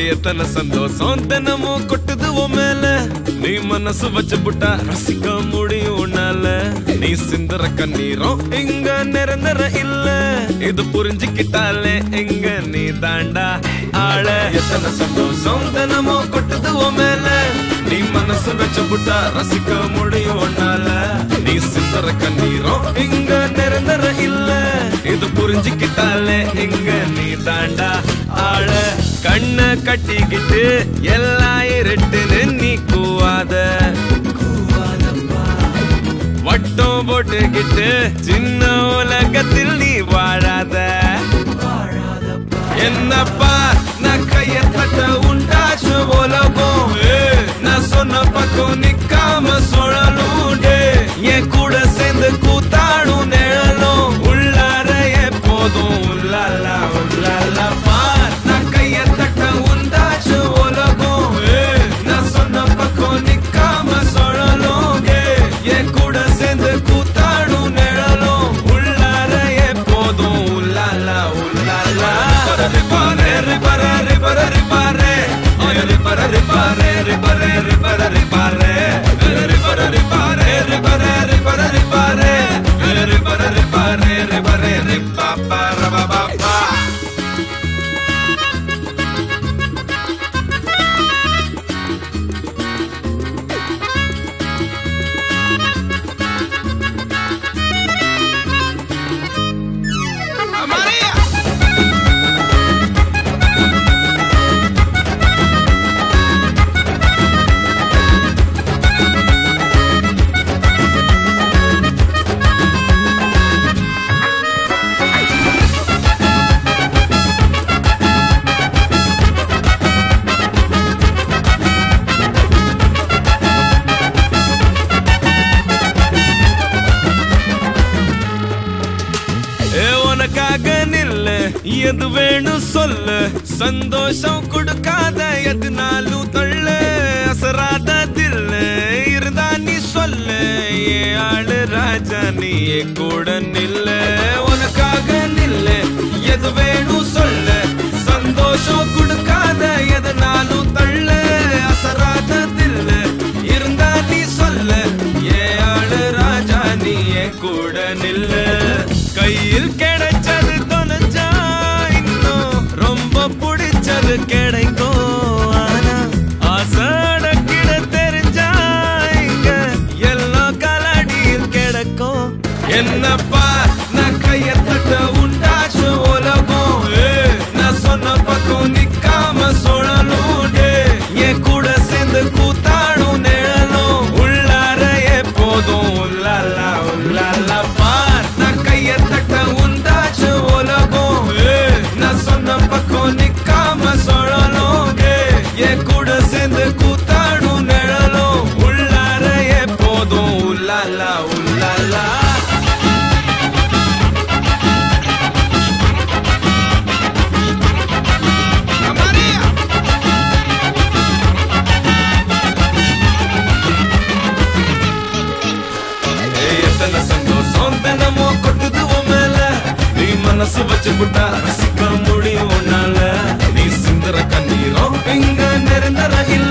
எத்தனை சந்தோஷம் தினமும் கொட்டுது உன் மேல நீ மனசு வச்சு புட்டா ரசிக்க முடியும் உன்னால நீ சிந்துற கண்ணீரும் இங்க நிரந்தர இல்ல இது புரிஞ்சுக்கிட்டாலே எங்க நீ தாண்டா ஆள எத்தனை சந்தோஷம் தினமும் கொட்டுது உன் மேல நீ மனசு வச்சு புட்டா ரசிக்க முடியும் உன்னால நீ சிந்துற கண்ணீரும் இங்க நிரந்தர இல்ல இது புரிஞ்சுக்கிட்டாலே எங்க நீ தாண்டா ஆள கண்ண கட்டிக்கிட்டு எல்லாம் இருட்டுன்னு நீ கூவாத வட்டம் போட்டுக்கிட்டு சின்ன உலகத்தில் நீ வாழாத என்னப்பா நான் கைய தட்ட உண்டாச்சு உலகம் ஏய், நான் சொன்ன பக்கம் நிக்காம சுழலும் டேய். என் கூட சேர்ந்து கூத்தாடும் நிழலும் உள்ளார எப்போதும் உள்ளாலா உள்ளாலா பார் நான் கைய தட்ட உண்டாச்சு உலகம் ஏய், நான் சொன்ன பக்கம் நிக்காம சுழலும் டேய். என் கூட சேர்ந்து கூத்தாடும் நிழலும் உள்ளார எப்போதும் உள்ளாலா உள்ளாலா ரிப்பரே ரிப்பரே ரிப்பரே ரிப்பரே ரிப்பரே ரிப்பரே ரிப்பரே ரிப்பரே ரிப்பரே ரிப்பரே ரிப்பரே ரிப்பரே ரிப்பரே ரிப்பரே ரிப்பரே ரிப்பரே ரிப்பரே ரிப்பப்பா ரபபப்பா ஏ உனக்காக நில்ல எது வேணும் சொல்லு சந்தோஷம் கொடுக்காத எதுனாலும் தள்ள அசராத தில்ல இருந்தா நீ சொல்லு ஏ ஆளு ராஜா நீ என் கூட நில்ல உனக்காக நில்ல எது வேணும் சொல்லு சந்தோஷம் கொடுக்காத எதுனாலும் தள்ள அசராத தில்ல இருந்தா நீ சொல்லு ஏ ஆளு ராஜா நீ என் கூட நில்லு கையில் கிடைச்சது தொலைஞ்சா இன்னும் ரொம்ப பிடிச்சது கிடைக்கும் ஆனா ஆசடக்கிட தெரிஞ்சா இங்க எல்லாம் கலடியில் கிடக்கும் என்னப்பா நான் கைய தட்ட உண்டாச்சு உலகம் ஏய், நான் சொன்ன பக்கம் நிக்காம சுழலும் டேய். என் கூட சேர்ந்து கூத்தாடும் நிழலும் உள்ளார எப்போதும் உள்ளாலா உள்ளாலா பார் நான் கைய தட்ட உண்டாச்சு உலகம் ஏய், நான் சொன்ன பக்கம் நிக்காம சுழலும் டேய். என் கூட சேர்ந்து கூத்தாடும் நிழலும் உள்ளார எப்போதும் உள்ளாலா உள்ளாலா ஏய், எத்தனை சந்தோஷம் தினமும் கொட்டுது உன் மேல நீ மனசு வச்சு புட்டா ரசிக்க முடியும் உன்னால நீ சிந்துற கண்ணீரும் இங்க நிரந்தர இல்ல